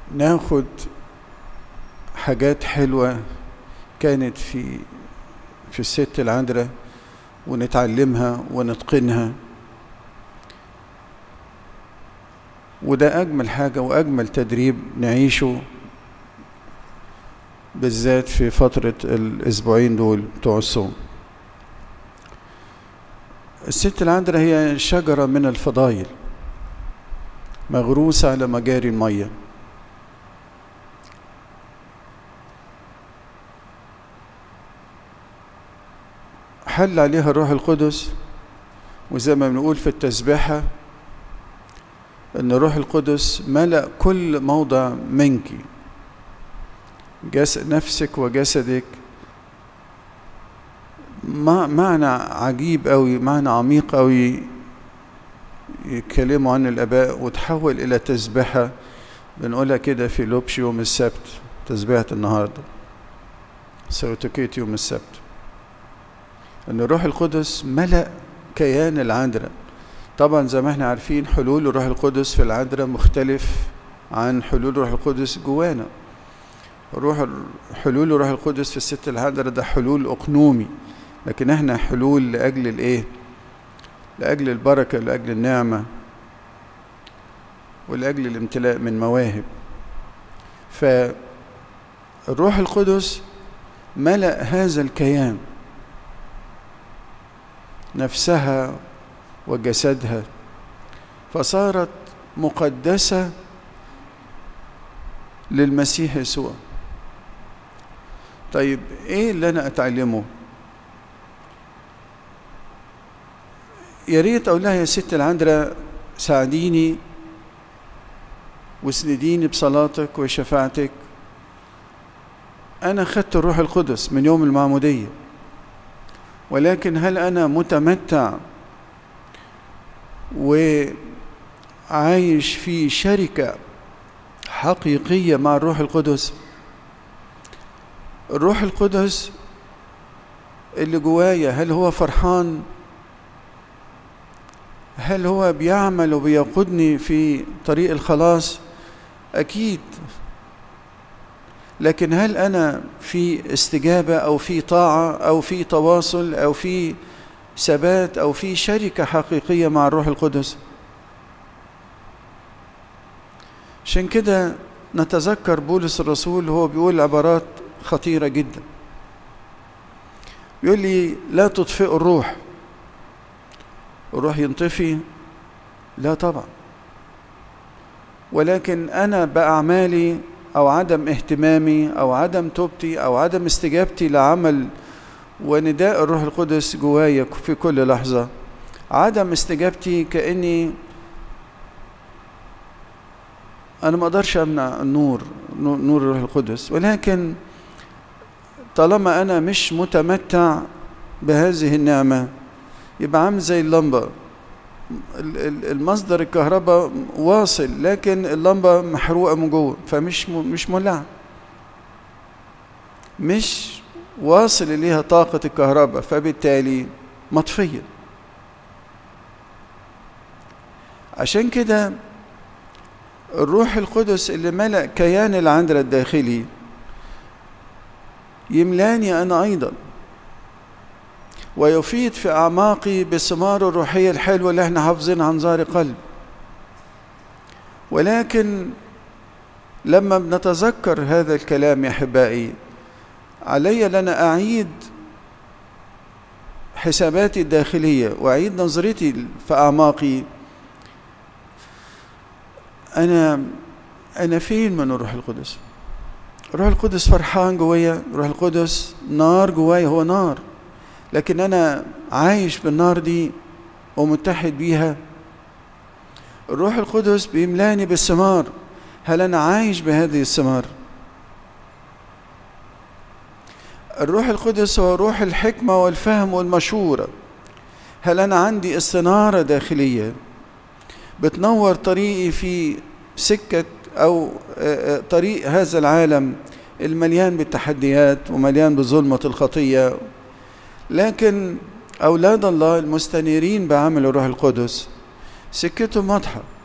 ناخد حاجات حلوة كانت في في الست العذراء ونتعلمها ونتقنها وده أجمل حاجة وأجمل تدريب نعيشه بالذات في فترة الأسبوعين دول بتوع الصوم الست العذراء هي شجرة من الفضايل مغروسة على مجاري المية حل عليها الروح القدس وزي ما بنقول في التسبيحة أن الروح القدس ملأ كل موضع منك جس نفسك وجسدك ما معنى عجيب قوي معنى عميق قوي يتكلموا عن الآباء وتحول إلى تسبيحة بنقولها كده في لوبش يوم السبت تسبيحة النهاردة سوتوكيت يوم السبت أن الروح القدس ملأ كيان العذراء طبعا زي ما احنا عارفين حلول الروح القدس في العذراء مختلف عن حلول الروح القدس جوانا روح حلول الروح القدس في الست العذراء ده حلول اقنومي لكن احنا حلول لاجل الايه لاجل البركه لاجل النعمه ولاجل الامتلاء من مواهب فالروح القدس ملأ هذا الكيان نفسها وجسدها فصارت مقدسة للمسيح يسوع طيب ايه اللي انا اتعلمه يا ريت اقول لها يا ست العذراء ساعديني واسنديني بصلاتك وشفاعتك انا خدت الروح القدس من يوم المعموديه ولكن هل انا متمتع وعايش في شركه حقيقيه مع الروح القدس الروح القدس اللي جوايا هل هو فرحان هل هو بيعمل وبيقودني في طريق الخلاص اكيد لكن هل انا في استجابه او في طاعه او في تواصل او في ثبات او في شركه حقيقيه مع الروح القدس عشان كده نتذكر بولس الرسول وهو بيقول عبارات خطيره جدا بيقول لي لا تطفئوا الروح الروح ينطفي لا طبعا ولكن انا باعمالي او عدم اهتمامي او عدم توبتي او عدم استجابتي لعمل ونداء الروح القدس جوايا في كل لحظه عدم استجابتي كاني انا ما اقدرش امنع النور نور الروح القدس ولكن طالما انا مش متمتع بهذه النعمه يبقى عامل زي اللمبه المصدر الكهرباء واصل لكن اللمبه محروقه من جوه فمش مش مولعه مش واصل اليها طاقه الكهرباء فبالتالي مطفيه عشان كده الروح القدس اللي ملأ كيان العذراء الداخلي يملاني انا ايضا ويفيد في أعماقي بالثمار الروحية الحلوة اللي احنا حافظينها عن ظهر قلب ولكن لما بنتذكر هذا الكلام يا أحبائي علي لنا أعيد حساباتي الداخلية وأعيد نظرتي في أعماقي أنا أنا فين من الروح القدس؟ الروح القدس فرحان جوايا، الروح القدس نار جوايا هو نار لكن انا عايش بالنار دي ومتحد بيها الروح القدس بيملاني بالثمار هل انا عايش بهذه الثمار الروح القدس هو روح الحكمه والفهم والمشوره هل انا عندي استناره داخليه بتنور طريقي في سكه او طريق هذا العالم المليان بالتحديات ومليان بظلمه الخطيه لكن أولاد الله المستنيرين بعمل الروح القدس سكتهم واضحة